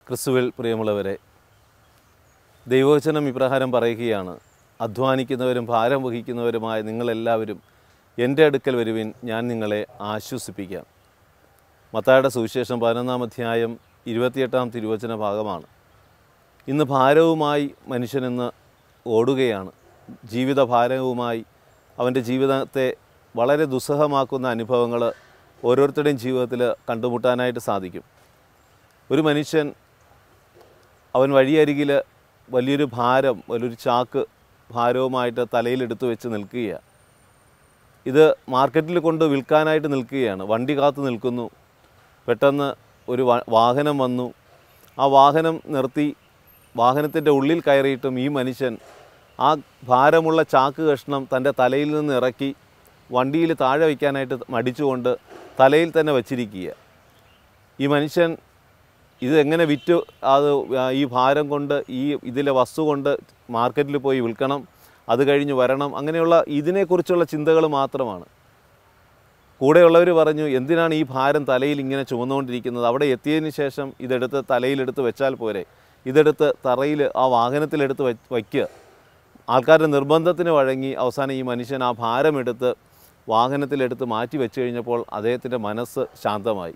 ക്രിസ്തുവിൽ പ്രിയമുള്ളവരെ ദൈവവചനം ഇപ്രകാരം പറയുകയാണ് അധ്വാനിക്കുന്നവരും ഭാരം വഹിക്കുന്നവരുമായ നിങ്ങളെല്ലാവരും എൻ്റെ അടുക്കൽ വരുവിൻ ഞാൻ നിങ്ങളെ ആശ്വസിപ്പിക്കാം മത്തായുടെ സുവിശേഷം പതിനൊന്നാം അധ്യായം ഇരുപത്തിയെട്ടാം തിരുവചന ഭാഗമാണ് ഇന്ന് ഭാരവുമായി മനുഷ്യനിന്ന് ഓടുകയാണ് ജീവിത ഭാരവുമായി അവൻ്റെ ജീവിതത്തെ വളരെ ദുസ്സഹമാക്കുന്ന അനുഭവങ്ങൾ ഓരോരുത്തരുടെയും ജീവിതത്തിൽ കണ്ടുമുട്ടാനായിട്ട് സാധിക്കും ഒരു മനുഷ്യൻ അവൻ വഴിയരികിൽ വലിയൊരു ഭാരം വലിയൊരു ചാക്ക് ഭാരവുമായിട്ട് തലയിലെടുത്ത് വെച്ച് നിൽക്കുകയാണ് ഇത് മാർക്കറ്റിൽ കൊണ്ട് വിൽക്കാനായിട്ട് നിൽക്കുകയാണ് വണ്ടി കാത്തു നിൽക്കുന്നു പെട്ടെന്ന് ഒരു വ- വാഹനം വന്നു ആ വാഹനം നിർത്തി വാഹനത്തിൻ്റെ ഉള്ളിൽ കയറിയിട്ടും ഈ മനുഷ്യൻ ആ ഭാരമുള്ള ചാക്ക് കഷ്ണം തൻ്റെ തലയിൽ നിന്ന് ഇറക്കി വണ്ടിയിൽ താഴെ വയ്ക്കാനായിട്ട് മടിച്ചുകൊണ്ട് തലയിൽ തന്നെ വച്ചിരിക്കുക ഈ മനുഷ്യൻ ഇത് എങ്ങനെ വിറ്റ് അത് ഈ ഭാരം കൊണ്ട് ഈ ഇതിലെ വസ്തു കൊണ്ട് മാർക്കറ്റിൽ പോയി വിൽക്കണം അത് കഴിഞ്ഞ് വരണം അങ്ങനെയുള്ള ഇതിനെക്കുറിച്ചുള്ള ചിന്തകൾ മാത്രമാണ് കൂടെയുള്ളവർ പറഞ്ഞു എന്തിനാണ് ഈ ഭാരം തലയിൽ ഇങ്ങനെ ചുമന്നുകൊണ്ടിരിക്കുന്നത് അവിടെ എത്തിയതിന് ശേഷം ഇതെടുത്ത് തലയിലെടുത്ത് വെച്ചാൽ പോരെ ഇതെടുത്ത് തറയിൽ ആ വാഹനത്തിലെടുത്ത് വെ വയ്ക്കുക ആൾക്കാരുടെ നിർബന്ധത്തിന് വഴങ്ങി അവസാനം ഈ മനുഷ്യൻ ആ ഭാരമെടുത്ത് വാഹനത്തിലെടുത്ത് മാറ്റി വെച്ച് കഴിഞ്ഞപ്പോൾ അദ്ദേഹത്തിൻ്റെ മനസ്സ് ശാന്തമായി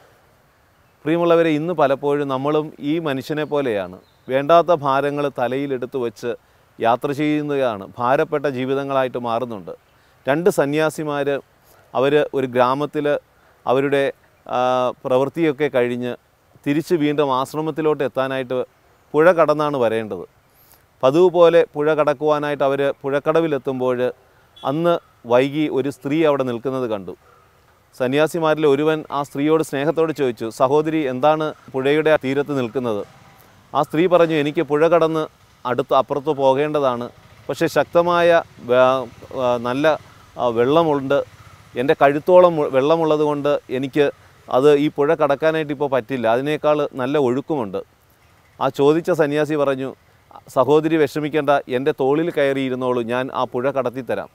പ്രിയമുള്ളവരെ ഇന്ന് പലപ്പോഴും നമ്മളും ഈ മനുഷ്യനെ പോലെയാണ് വേണ്ടാത്ത ഭാരങ്ങൾ തലയിലെടുത്ത് വെച്ച് യാത്ര ചെയ്യുന്നതാണ് ഭാരപ്പെട്ട ജീവിതങ്ങളായിട്ട് മാറുന്നുണ്ട് രണ്ട് സന്യാസിമാർ അവർ ഒരു ഗ്രാമത്തിൽ അവരുടെ ആ, പ്രവൃത്തിയൊക്കെ കഴിഞ്ഞ് തിരിച്ച് വീണ്ടും ആശ്രമത്തിലോട്ട് എത്താനായിട്ട് പുഴ കടന്നാണ് വരേണ്ടത് പതിവ് പോലെ പുഴ കടക്കുവാനായിട്ട് അവർ പുഴക്കടവിലെത്തുമ്പോൾ അന്ന് വൈകി ഒരു സ്ത്രീ അവിടെ നിൽക്കുന്നത് കണ്ടു സന്യാസിമാരിൽ ഒരുവൻ ആ സ്ത്രീയോട് സ്നേഹത്തോട് ചോദിച്ചു സഹോദരി എന്താണ് പുഴയുടെ തീരത്ത് നിൽക്കുന്നത് ആ സ്ത്രീ പറഞ്ഞു എനിക്ക് പുഴ കടന്ന് അടുത്ത് അപ്പുറത്ത് പോകേണ്ടതാണ് പക്ഷേ ശക്തമായ വേ- ആ, നല്ല ആ, വെള്ളമുണ്ട് എൻ്റെ കഴുത്തോളം മു- വെള്ളമുള്ളത് കൊണ്ട് എനിക്ക് അത് ഈ പുഴ കടക്കാനായിട്ട് ഇപ്പോൾ പറ്റില്ല അതിനേക്കാൾ നല്ല ഒഴുക്കുമുണ്ട് ആ ചോദിച്ച സന്യാസി പറഞ്ഞു സഹോദരി വിഷമിക്കേണ്ട എൻ്റെ തോളിൽ കയറിയിരുന്നോളൂ ഞാൻ ആ പുഴ കടത്തിത്തരാം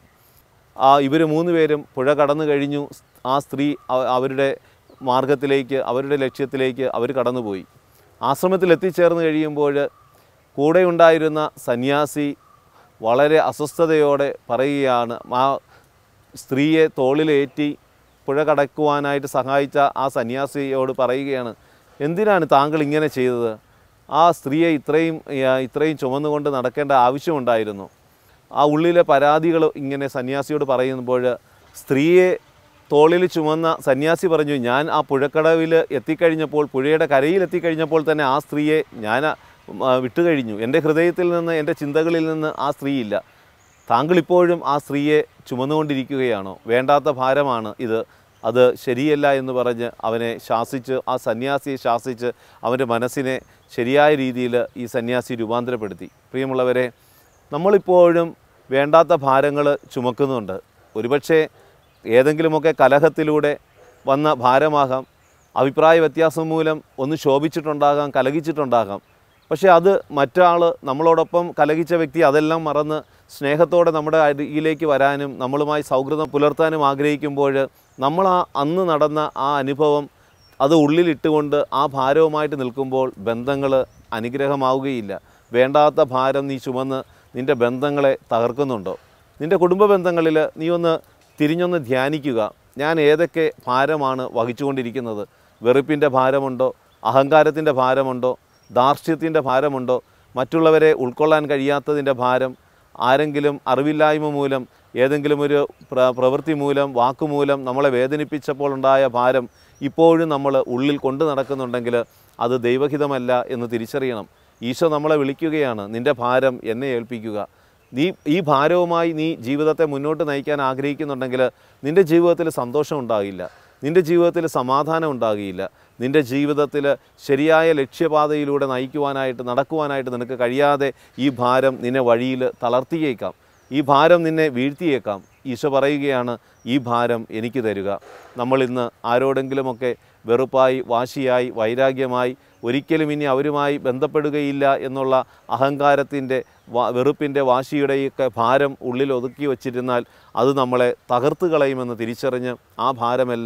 ആ ഇവർ മൂന്ന് പേരും പുഴ കടന്നു കഴിഞ്ഞു ആ സ്ത്രീ അവ- അവരുടെ മാർഗത്തിലേക്ക് അവരുടെ ലക്ഷ്യത്തിലേക്ക് അവർ കടന്നുപോയി ആശ്രമത്തിൽ എത്തിച്ചേർന്ന് കഴിയുമ്പോൾ കൂടെ ഉണ്ടായിരുന്ന സന്യാസി വളരെ അസ്വസ്ഥതയോടെ പറയുകയാണ് ആ സ്ത്രീയെ തോളിലേറ്റി പുഴ കടക്കുവാനായിട്ട് സഹായിച്ച ആ സന്യാസിയോട് പറയുകയാണ് എന്തിനാണ് താങ്കൾ ഇങ്ങനെ ചെയ്തത് ആ സ്ത്രീയെ ഇത്രയും ആ, ഇത്രയും ചുമന്നുകൊണ്ട് നടക്കേണ്ട ആവശ്യമുണ്ടായിരുന്നു ആ ഉള്ളിലെ പരാതികൾ ഇങ്ങനെ സന്യാസിയോട് പറയുമ്പോൾ സ്ത്രീയെ തോളിൽ ചുമന്ന സന്യാസി പറഞ്ഞു ഞാൻ ആ പുഴക്കടവിൽ എത്തിക്കഴിഞ്ഞപ്പോൾ പുഴയുടെ കരയിൽ എത്തിക്കഴിഞ്ഞപ്പോൾ തന്നെ ആ സ്ത്രീയെ ഞാൻ ആ, വിട്ടുകഴിഞ്ഞു എൻ്റെ ഹൃദയത്തിൽ നിന്ന് എൻ്റെ ചിന്തകളിൽ നിന്ന് ആ സ്ത്രീയില്ല താങ്കൾ ഇപ്പോഴും ആ സ്ത്രീയെ ചുമന്നുകൊണ്ടിരിക്കുകയാണോ വേണ്ടാത്ത ഭാരമാണ് ഇത് അത് ശരിയല്ല എന്ന് പറഞ്ഞ് അവനെ ശാസിച്ച് ആ സന്യാസിയെ ശാസിച്ച് അവൻ്റെ മനസ്സിനെ ശരിയായ രീതിയിൽ ഈ സന്യാസി രൂപാന്തരപ്പെടുത്തി പ്രിയമുള്ളവരെ നമ്മളിപ്പോഴും വേണ്ടാത്ത ഭാരങ്ങൾ ചുമക്കുന്നുണ്ട് ഒരുപക്ഷെ ഏതെങ്കിലുമൊക്കെ കലഹത്തിലൂടെ വന്ന ഭാരമാകാം അഭിപ്രായ വ്യത്യാസം മൂലം ഒന്ന് ശോഭിച്ചിട്ടുണ്ടാകാം കലഹിച്ചിട്ടുണ്ടാകാം പക്ഷേ അത് മറ്റാൾ നമ്മളോടൊപ്പം കലഹിച്ച വ്യക്തി അതെല്ലാം മറന്ന് സ്നേഹത്തോടെ നമ്മുടെ അരികിലേക്ക് വരാനും നമ്മളുമായി സൗഹൃദം പുലർത്താനും ആഗ്രഹിക്കുമ്പോൾ നമ്മൾ ആ അന്ന് നടന്ന ആ അനുഭവം അത് ഉള്ളിലിട്ടുകൊണ്ട് ആ ഭാരവുമായിട്ട് നിൽക്കുമ്പോൾ ബന്ധങ്ങൾ അനുഗ്രഹമാവുകയില്ല വേണ്ടാത്ത ഭാരം നീ ചുമന്ന് നിൻ്റെ ബന്ധങ്ങളെ തകർക്കുന്നുണ്ടോ നിൻ്റെ കുടുംബ ബന്ധങ്ങളിൽ നീ ഒന്ന് തിരിഞ്ഞൊന്ന് ധ്യാനിക്കുക ഞാൻ ഏതൊക്കെ ഭാരമാണ് വഹിച്ചുകൊണ്ടിരിക്കുന്നത് വെറുപ്പിൻ്റെ ഭാരമുണ്ടോ അഹങ്കാരത്തിൻ്റെ ഭാരമുണ്ടോ ധാർഷ്ട്യത്തിൻ്റെ ഭാരമുണ്ടോ മറ്റുള്ളവരെ ഉൾക്കൊള്ളാൻ കഴിയാത്തതിൻ്റെ ഭാരം ആരെങ്കിലും അറിവില്ലായ്മ മൂലം ഏതെങ്കിലും ഒരു പ്ര പ്രവൃത്തി മൂലം വാക്കുമൂലം നമ്മളെ വേദനിപ്പിച്ചപ്പോൾ ഉണ്ടായ ഭാരം ഇപ്പോഴും നമ്മൾ ഉള്ളിൽ കൊണ്ടു നടക്കുന്നുണ്ടെങ്കിൽ അത് ദൈവഹിതമല്ല എന്ന് തിരിച്ചറിയണം ഈശോ നമ്മളെ വിളിക്കുകയാണ് നിൻ്റെ ഭാരം എന്നെ ഏൽപ്പിക്കുക നീ ഈ ഭാരവുമായി നീ ജീവിതത്തെ മുന്നോട്ട് നയിക്കാൻ ആഗ്രഹിക്കുന്നുണ്ടെങ്കിൽ നിൻ്റെ ജീവിതത്തിൽ സന്തോഷം ഉണ്ടാകില്ല നിൻ്റെ ജീവിതത്തിൽ സമാധാനം ഉണ്ടാകുകയില്ല നിൻ്റെ ജീവിതത്തിൽ ശരിയായ ലക്ഷ്യപാതയിലൂടെ നയിക്കുവാനായിട്ട് നടക്കുവാനായിട്ട് നിനക്ക് കഴിയാതെ ഈ ഭാരം നിന്നെ വഴിയിൽ തളർത്തിയേക്കാം ഈ ഭാരം നിന്നെ വീഴ്ത്തിയേക്കാം ഈശോ പറയുകയാണ് ഈ ഭാരം എനിക്ക് തരിക നമ്മൾ ഇന്ന് ആരോടെങ്കിലുമൊക്കെ വെറുപ്പായി വാശിയായി വൈരാഗ്യമായി ഒരിക്കലും ഇനി അവരുമായി ബന്ധപ്പെടുകയില്ല എന്നുള്ള അഹങ്കാരത്തിൻ്റെ വാ വെറുപ്പിൻ്റെ വാശിയുടെയൊക്കെ ഭാരം ഉള്ളിൽ ഒതുക്കി വച്ചിരുന്നാൽ അത് നമ്മളെ തകർത്ത് കളയുമെന്ന് തിരിച്ചറിഞ്ഞ് ആ ഭാരമെല്ലാം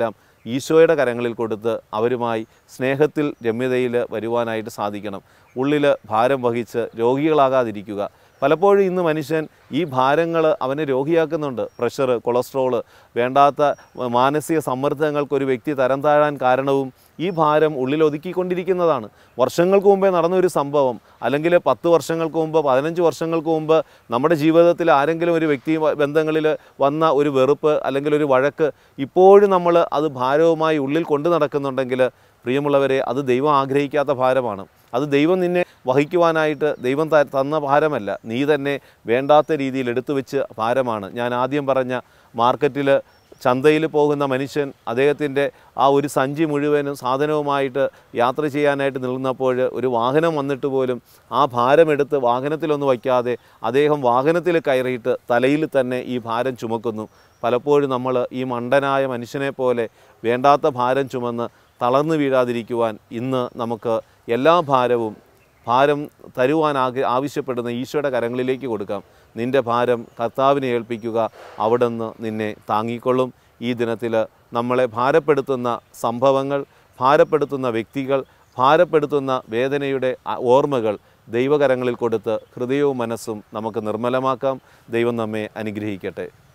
ഈശോയുടെ കരങ്ങളിൽ കൊടുത്ത് അവരുമായി സ്നേഹത്തിൽ രമ്യതയിൽ വരുവാനായിട്ട് സാധിക്കണം ഉള്ളിൽ ഭാരം വഹിച്ച് രോഗികളാകാതിരിക്കുക പലപ്പോഴും ഇന്ന് മനുഷ്യൻ ഈ ഭാരങ്ങൾ അവനെ രോഗിയാക്കുന്നുണ്ട് പ്രഷർ കൊളസ്ട്രോള് വേണ്ടാത്ത മാനസിക സമ്മർദ്ദങ്ങൾക്ക് ഒരു വ്യക്തി തരം താഴാൻ കാരണവും ഈ ഭാരം ഉള്ളിൽ ഒതുക്കിക്കൊണ്ടിരിക്കുന്നതാണ് വർഷങ്ങൾക്ക് മുമ്പേ നടന്ന ഒരു സംഭവം അല്ലെങ്കിൽ പത്ത് വർഷങ്ങൾക്ക് മുമ്പ് പതിനഞ്ച് വർഷങ്ങൾക്ക് മുമ്പ് നമ്മുടെ ജീവിതത്തിൽ ആരെങ്കിലും ഒരു വ്യക്തി ബന്ധങ്ങളിൽ വന്ന ഒരു വെറുപ്പ് അല്ലെങ്കിൽ ഒരു വഴക്ക് ഇപ്പോഴും നമ്മൾ അത് ഭാരവുമായി ഉള്ളിൽ കൊണ്ടു നടക്കുന്നുണ്ടെങ്കിൽ പ്രിയമുള്ളവരെ അത് ദൈവം ആഗ്രഹിക്കാത്ത ഭാരമാണ് അത് ദൈവം നിന്നെ വഹിക്കുവാനായിട്ട് ദൈവം ത- തന്ന ഭാരമല്ല നീ തന്നെ വേണ്ടാത്ത രീതിയിൽ എടുത്തു വെച്ച് ഭാരമാണ് ഞാൻ ആദ്യം പറഞ്ഞ മാർക്കറ്റിൽ ചന്തയിൽ പോകുന്ന മനുഷ്യൻ അദ്ദേഹത്തിൻ്റെ ആ ഒരു സഞ്ചി മുഴുവനും സാധനവുമായിട്ട് യാത്ര ചെയ്യാനായിട്ട് നിൽന്നപ്പോൾ ഒരു വാഹനം വന്നിട്ട് പോലും ആ ഭാരമെടുത്ത് വാഹനത്തിലൊന്നും വയ്ക്കാതെ അദ്ദേഹം വാഹനത്തിൽ കയറിയിട്ട് തലയിൽ തന്നെ ഈ ഭാരം ചുമക്കുന്നു പലപ്പോഴും നമ്മൾ ഈ മണ്ടനായ മനുഷ്യനെ പോലെ വേണ്ടാത്ത ഭാരം ചുമന്ന് തളർന്നു വീഴാതിരിക്കുവാൻ ഇന്ന് നമുക്ക് എല്ലാ ഭാരവും ഭാരം തരുവാൻ ആഗ്ര ആവശ്യപ്പെടുന്ന ഈശോയുടെ കരങ്ങളിലേക്ക് കൊടുക്കാം നിൻ്റെ ഭാരം കർത്താവിനെ ഏൽപ്പിക്കുക അവിടുന്ന് നിന്നെ താങ്ങിക്കൊള്ളും ഈ ദിനത്തിൽ നമ്മളെ ഭാരപ്പെടുത്തുന്ന സംഭവങ്ങൾ ഭാരപ്പെടുത്തുന്ന വ്യക്തികൾ ഭാരപ്പെടുത്തുന്ന വേദനയുടെ അ- ഓർമ്മകൾ ദൈവകരങ്ങളിൽ കൊടുത്ത് ഹൃദയവും മനസ്സും നമുക്ക് നിർമ്മലമാക്കാം ദൈവം നമ്മെ അനുഗ്രഹിക്കട്ടെ